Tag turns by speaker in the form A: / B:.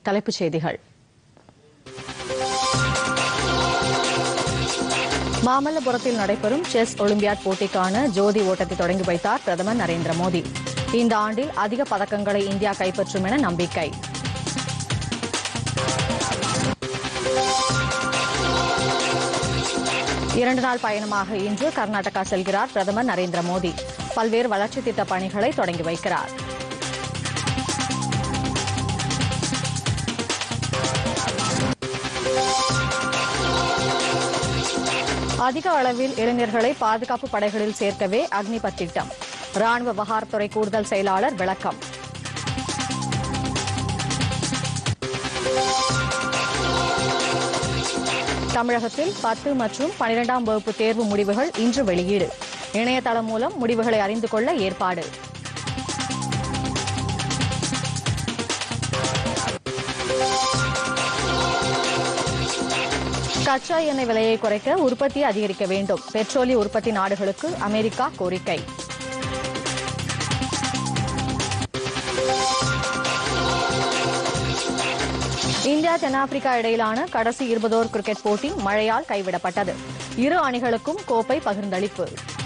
A: தலைப்புச் செய்திகள் மாமல்லபுரத்தில் நடைபெறும் செஸ் ஒலிம்பியாட் போட்டிக்கான ஜோதி ஓட்டத்தை தொடங்கி வைத்தார் பிரதமர் நரேந்திர மோடி இந்த ஆண்டில் அதிக பதக்கங்களை இந்தியா கைப்பற்றும் என நம்பிக்கை இரண்டு நாள் பயணமாக இன்று கர்நாடகா செல்கிறார் பிரதமர் நரேந்திர மோடி பல்வேறு வளர்ச்சித் திட்டப் பணிகளை தொடங்கி வைக்கிறார் அதிக அளவில் இளைஞர்களை பாதுகாப்பு படைகளில் சேர்க்கவே அக்னிபத் திட்டம் ராணுவ விவகாரத்துறை கூடுதல் செயலாளர் விளக்கம் தமிழகத்தில் பத்து மற்றும் பனிரெண்டாம் வகுப்பு தேர்வு முடிவுகள் இன்று வெளியீடு இணையதளம் மூலம் முடிவுகளை அறிந்து கொள்ள ஏற்பாடு கச்சா எண்ணெய் விலையை குறைக்க உற்பத்தியை அதிகரிக்க வேண்டும் பெட்ரோலிய உற்பத்தி நாடுகளுக்கு அமெரிக்கா கோரிக்கை இந்தியா தென்னாப்பிரிக்கா இடையிலான கடைசி இருபதோர் கிரிக்கெட் போட்டி மழையால் கைவிடப்பட்டது இரு அணிகளுக்கும் கோப்பை பகிர்ந்தளிப்பு